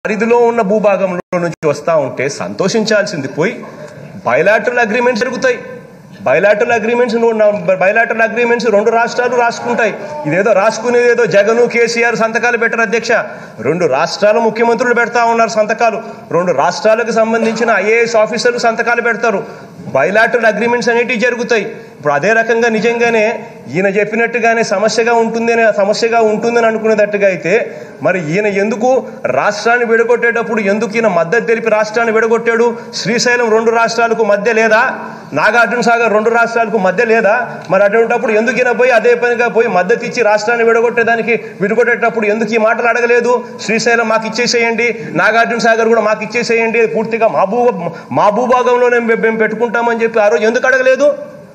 పరిధిలో ఉన్న భూభాగంలో నుంచి వస్తా ఉంటే సంతోషించాల్సింది పోయి బయలాటరల్ అగ్రిమెంట్స్ జరుగుతాయి బయలాటరల్ అగ్రిమెంట్స్ బయలాటరల్ అగ్రిమెంట్స్ రెండు రాష్ట్రాలు రాసుకుంటాయి ఇదేదో రాసుకునేది ఏదో జగను కేసీఆర్ సంతకాలు పెట్టరు అధ్యక్ష రెండు రాష్ట్రాల ముఖ్యమంత్రులు పెడతా ఉన్నారు సంతకాలు రెండు రాష్ట్రాలకు సంబంధించిన ఐఏఎస్ ఆఫీసర్లు సంతకాలు పెడతారు బయలాటరల్ అగ్రిమెంట్స్ అనేటివి జరుగుతాయి ఇప్పుడు అదే రకంగా నిజంగానే ఈయన చెప్పినట్టుగానే సమస్యగా ఉంటుందని సమస్యగా ఉంటుందని అనుకునేటట్టుగా అయితే మరి ఈయన ఎందుకు రాష్ట్రాన్ని విడగొట్టేటప్పుడు ఎందుకు ఈయన మద్దతు తెలిపి రాష్ట్రాన్ని విడగొట్టాడు శ్రీశైలం రెండు రాష్ట్రాలకు మధ్య లేదా నాగార్జున సాగర్ రెండు రాష్ట్రాలకు మధ్య లేదా మరి అటువంటిప్పుడు ఎందుకు ఈయన పోయి అదే పనిగా పోయి మద్దతు ఇచ్చి రాష్ట్రాన్ని విడగొట్టేదానికి విడగొట్టేటప్పుడు ఎందుకు ఈ మాటలు అడగలేదు శ్రీశైలం మాకు ఇచ్చేసేయండి నాగార్జున సాగర్ కూడా మాకు ఇచ్చేసేయండి పూర్తిగా మా భూ మా భూభాగంలోనే మేము మేము పెట్టుకుంటామని చెప్పి ఆ రోజు ఎందుకు అడగలేదు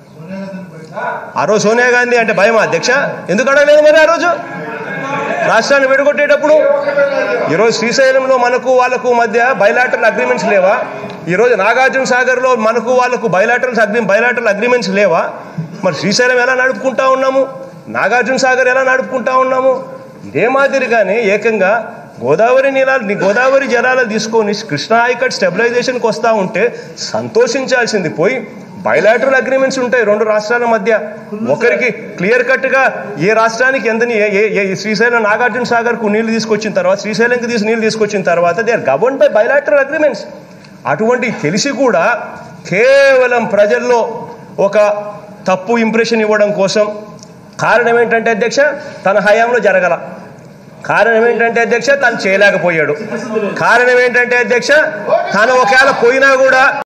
ఆ రోజు సోనియా గాంధీ అంటే భయమా అధ్యక్ష ఎందుకు అడగలేదు మరి ఆ రోజు రాష్ట్రాన్ని విడగొట్టేటప్పుడు ఈరోజు శ్రీశైలంలో మనకు వాళ్ళకు మధ్య బయలాటరల్ అగ్రిమెంట్స్ లేవా ఈరోజు నాగార్జున సాగర్లో మనకు వాళ్ళకు బయలాటరల్ అగ్రి బయలాటరల్ అగ్రిమెంట్స్ లేవా మరి శ్రీశైలం ఎలా నడుపుకుంటా ఉన్నాము నాగార్జున సాగర్ ఎలా నడుపుకుంటా ఉన్నాము ఇదే మాదిరిగానే ఏకంగా గోదావరి నీళ్ళ గోదావరి జలాలు తీసుకొని కృష్ణా ఐకట్ స్టెబిలైజేషన్కి వస్తూ ఉంటే సంతోషించాల్సింది పోయి బయలాటరల్ అగ్రిమెంట్స్ ఉంటాయి రెండు రాష్ట్రాల మధ్య ఒకరికి క్లియర్ కట్ గా ఏ రాష్ట్రానికి ఎంతని ఏ- ఏ- ఏ శ్రీశైలం నాగార్జున సాగర్ కు నీళ్లు తీసుకొచ్చిన తర్వాత శ్రీశైలంకి తీసి నీళ్లు తీసుకొచ్చిన తర్వాత they are govern by bilateral agreements అటువంటి తెలిసి కూడా కేవలం ప్రజల్లో ఒక తప్పు ఇంప్రెషన్ ఇవ్వడం కోసం కారణం ఏంటంటే అధ్యక్ష తన హయాంలో జరగల కారణం ఏంటంటే అధ్యక్ష తను చేయలేకపోయాడు కారణం ఏంటంటే అధ్యక్ష తను ఒకవేళ పోయినా కూడా